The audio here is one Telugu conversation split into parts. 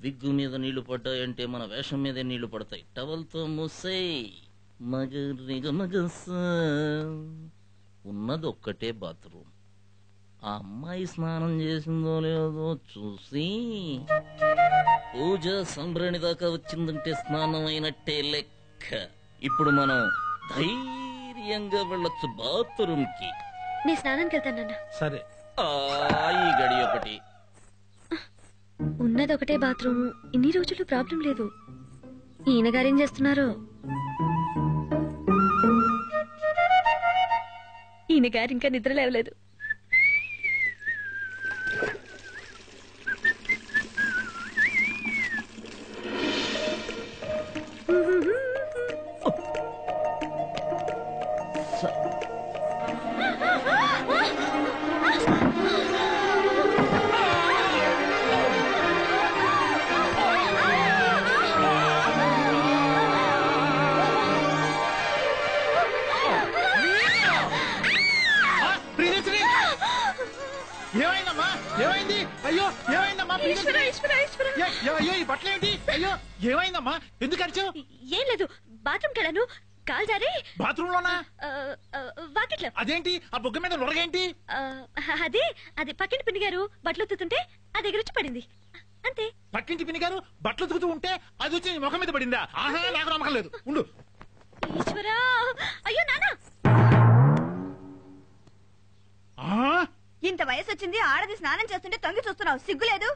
విగ్గు మీద నీళ్లు పడ్డాయంటే మన వేషం మీదే నీళ్లు పడతాయి టవల్తో మూసేయ్ మగ రిగ మగస ఉన్నది ఒక్కటే బాత్రూమ్ ఆ అమ్మాయి స్నానం చేసిందో లేదో చూసి పూజ సంభరణి దాకా వచ్చిందంటే స్నానం అయినట్టే లెక్క ఇప్పుడు మనం ధైర్యంగా వెళ్ళొచ్చు బాత్రూమ్ కి నీ స్నానానికి వెళ్తాను నాన్న సరే ఆ, ఈ గడి ఒకటి ఉన్నది ఒకటే బాత్రూమ్ ఇన్ని రోజులు ప్రాబ్లం లేదు ఈయన గారేం చేస్తున్నారు ఈయన గారు ఇంకా నిద్ర లేవలేదు ఆ, ప్రియదర్శిని! ఏమైందమ్మా ఏమైంది అయ్యో ఏమైందమ్మా ప్రియదర్శిని! ఏ, ఏ, అయ్యో ఈ బట్టలు ఏంటి అయ్యో ఏమైందమ్మా ఎందుకు అరిచావు ఏం లేదు బాత్రూమ్కి వెళ్ళాను కాల్ జారి బాత్రూమ్ లోనా ఆ, ఆ, వాకిట్లో అదేంటి ఆ బుగ్గ మీద నొరగేంటి ఆ, అదే అది పక్కింటి పిన్ని గారు బట్టలు ఉత్తుతుంటే ఆ దగ్గర వచ్చి పడింది అంతే పక్కింటి పిన్ని గారు బట్టలు ఉతుకుతూ ఉంటే అది వచ్చి నీ ముఖం మీద పడిందా ఆహా నాకు నమ్మకం లేదు ఉండు ఈశ్వరా అయ్యో నానా ఆ? ఇంత వయసు వచ్చింది ఆడది స్నానం చేస్తుంటే తొంగి చూస్తున్నావు సిగ్గులేదు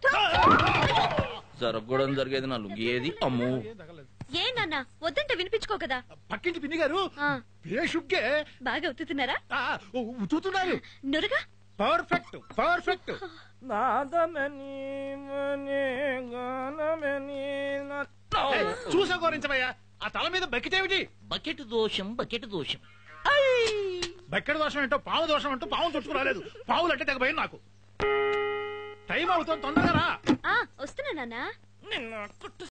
జరగడం జరిగేది నా లుంగి ఏది అమ్మో ఏ నాన్న వద్దంటే వినిపించుకో కదా పక్కింటి పిన్ని గారు ఆ, పేషుగ్గే బాగా ఉత్తుతున్నారా ఆ, ఉతుకుతున్నారు నురగా పర్ఫెక్ట్ పర్ఫెక్ట్ ఏయ్, చూసా గౌరించవయ్యా ఆ తల మీద బకెట్ ఏమిటి బకెట్ దోషం బకెట్ దోషం బకెట్ దోషం ఏంటో పావు దోషం అంటూ పావు చుట్టుకు రాలేదు పావులు అంటే తెగ భయం నాకు టైం అవుతుంది తొందరగా రా ఆ వస్తున్నా నాన్న నిన్న